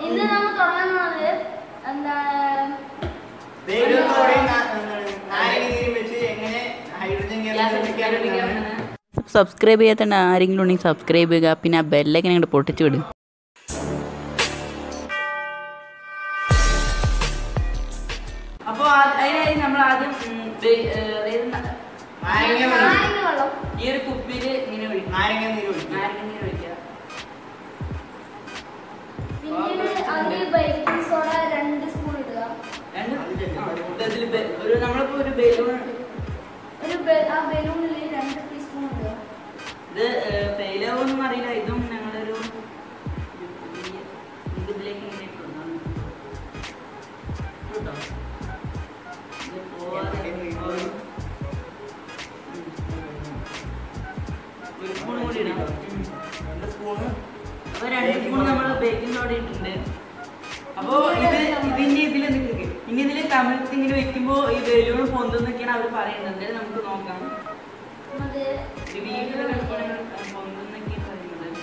ഇന്ന് നമ്മൾ തുടങ്ങാൻ പോകുന്നത് എന്താ ദേവത്തോടെയും നാരങ്ങയും വെച്ച് എങ്ങനെ ഹൈഡ്രജൻ ഗ്യാസ് നിർമ്മിക്കാമെന്നാണ് സബ്സ്ക്രൈബ് ചെയ്യാത്ത ആരെങ്കിലും ഉണ്ടെങ്കിൽ സബ്സ്ക്രൈബ് ചെയ്യുക പിന്നെ ആ ബെല്ലൊക്കെ ഞങ്ങളുടെ പൊട്ടിച്ചു വിടും അപ്പൊ അതിനായി നമ്മൾ ആദ്യം ഉം, ബേ- ഏ, അതായത് ന- നാരങ്ങ വെള്ളം. നാരങ്ങ വെള്ളം ഈ ഒരു കുപ്പിയില് ഇങ്ങനെ ഒഴിക്കും നാരങ്ങ നീര് ഒഴിക്കുക. നാരങ്ങ നീര് ഒഴിക്കുക പിന്നീട് അതിൽ ബേക്കിംഗ് സോഡ രണ്ട് സ്പൂൺ ഇടുക രണ്ട് ആ, ഇതില് ബെ- ഒരു നമ്മളിപ്പോ ഒരു ബലൂൺ ഒരു ബെ- ആ ബലൂണിൽ രണ്ട് ടീസ്പൂൺ ഇടുക ഇത് ഫെയിൽ ആവുമെന്നും അറിയില്ല ഇതും ഞങ്ങളൊരു ഒരു പുതിയ ഇത് ഇതിലേക്ക് ഇങ്ങനെ ഇട്ടുകൊണ്ടാണ്. ഇട്ടോ? ഇത് പോവാതെ ഒരു ഒരു സ്പൂൺ കൂടി ഇടാം രണ്ട് സ്പൂണ് അപ്പൊ രണ്ട് സ്പൂൺ നമ്മൾ ബേക്കിംഗ് സോഡ ഇട്ടിട്ടുണ്ട് അപ്പൊ ഇത് ഇതിന്റെ ഇതിൽ നിൽക്കുക ഇനി ഇതില് കമിഴ്ത്തി ഇങ്ങനെ വെക്കുമ്പോ ഈ ബലൂൺ പൊന്തുന്നൊക്കെയാണ് അവർ പറയുന്നത് എന്തായാലും നമുക്ക് നോക്കാം അത് ഒരു വീട്ടിൽ കളിക്കുകയാണെങ്കിൽ പൊന്തുന്നൊക്കെയാണ് പറയുന്നത്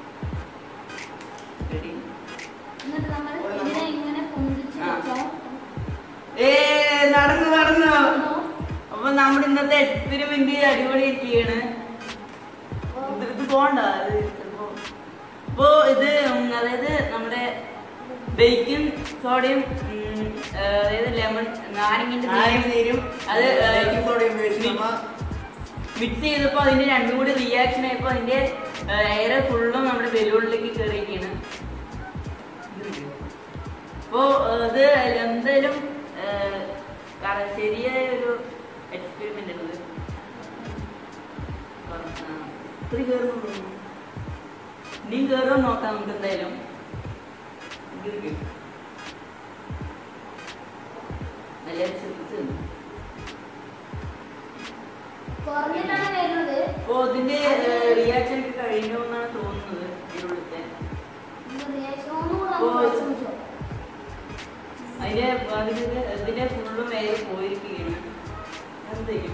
Ready? എന്നിട്ട് നമ്മൾ ഇതിനെ ഇങ്ങനെ പൊന്തിച്ച് ആ. വെച്ചോ ഏ നടന്നു നടന്നു അപ്പൊ നമ്മുടെ ഇന്നത്തെ എക്സ്പെരിമെന്റ് അടിപൊളിയായിരിക്കുകയാണ് ഇത് ഇത് പോണ്ട ഇത് ചിലപ്പോ അപ്പോ ഇത് ഉം, അതായത് നമ്മുടെ ബേക്കിംഗ് സോഡയും ഉം, ആ, അതായത് ലെമൺ നാരങ്ങിന്റെ നാരങ്ങ നീരും അത് ബേക്കിംഗ് സോഡയും ഉപയോഗിച്ച് നമ്മ മിക്സ് ചെയ്തപ്പോ അതിന്റെ രണ്ടും കൂടി റിയാക്ഷൻ ആയപ്പോ അതിന്റെ എയർ ഫുള്ളും നമ്മുടെ ബലൂണിലേക്ക് കയറിയിരിക്കുകയാണ് അപ്പോ ഇത് എന്തായാലും ഏഹ്, കറ- ശരിയായ ഒരു എക്സ്പെരിമെന്റ് ആണ് ഇത് ആ, ഇത്തിരി കയറുന്നു ഇനിയും കയറുമോ നോക്കാം നമുക്ക് എന്തായാലും ഇത് ഇരിക്ക്. എല്ലാവരും ശ്രദ്ധിച്ച് നിന്ന്. കുറഞ്ഞിട്ടാണ് വരുന്നത് അപ്പോ ഇതിന്റെ റിയാക്ഷൻ ഒക്കെ കഴിഞ്ഞു എന്നാണ് തോന്നുന്നത് ഇതിനുള്ളിലത്തെ റിയാക്ഷൻ ഒന്നുകൂടെ ഓ. നമുക്ക് കുറച്ച് വെച്ചോ. അതിന്റെ അതിന്റെ ഇതിന്റെ ഫുള്ളും വേറെ പോയിരിക്കുകയാണ് എന്തെയും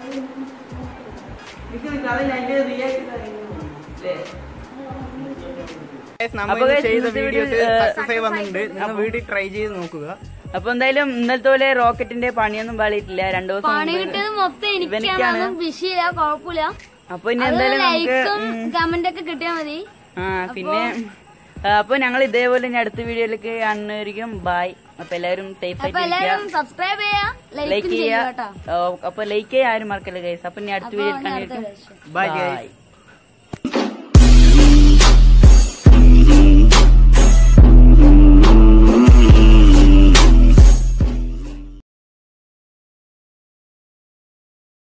നിക്ക് നിക്ക് അതിന് അതിന്റെ റിയാക്ഷൻ കഴിഞ്ഞു തോന്നുന്നു. അല്ലേ നമ്മൾ അപ്പൊ guys, ചെയ്ത ഇന്നത്തെ വീഡിയോസ് video, ഏഹ്, സക്സസ് ആയി വന്നിട്ടുണ്ട് നിങ്ങൾ വീട്ടിൽ ട്രൈ ചെയ്ത് നോക്കുക അപ്പൊ എന്തായാലും ഇന്നലത്തെ പോലെ റോക്കറ്റിന്റെ പണിയൊന്നും പാളിയിട്ടില്ല രണ്ടു ദിവസം പണി മുമ്പ് കിട്ടിയത് മൊത്തം ഇവനിക്കാണ്. എനിക്കാണെന്നും വിഷയമില്ല കുഴപ്പമില്ല അപ്പൊ ഇനി അത് എന്തായാലും നമുക്ക് ലൈക്കും ഉം, കമന്റ് ഒക്കെ കിട്ടിയാൽ മതി ആ പിന്നെ ആ, അപ്പൊ ഞങ്ങൾ ഇതേപോലെ ഇനി അടുത്ത വീഡിയോയിലേക്ക് കാണുന്നതായിരിക്കും ബൈ അപ്പൊ എല്ലാവരും സേഫ് അപ്പൊ ആയിട്ട് എല്ലാരും ഇരിക്കുക സബ്സ്ക്രൈബ് ചെയ്യാ ലൈക്ക് ലൈക്കും ചെയ്യുക ചെയ്യാ കേട്ടോ ഓ, അപ്പൊ ലൈക്ക് ചെയ്യാൻ ആരും മറക്കല്ലേ ഗൈസ് അപ്പൊ ഇനി അടുത്ത അപ്പൊ വീഡിയോ ഇനി അടുത്ത കാണുന്നതായിരിക്കും ബൈ ബൈ ഗൈസ്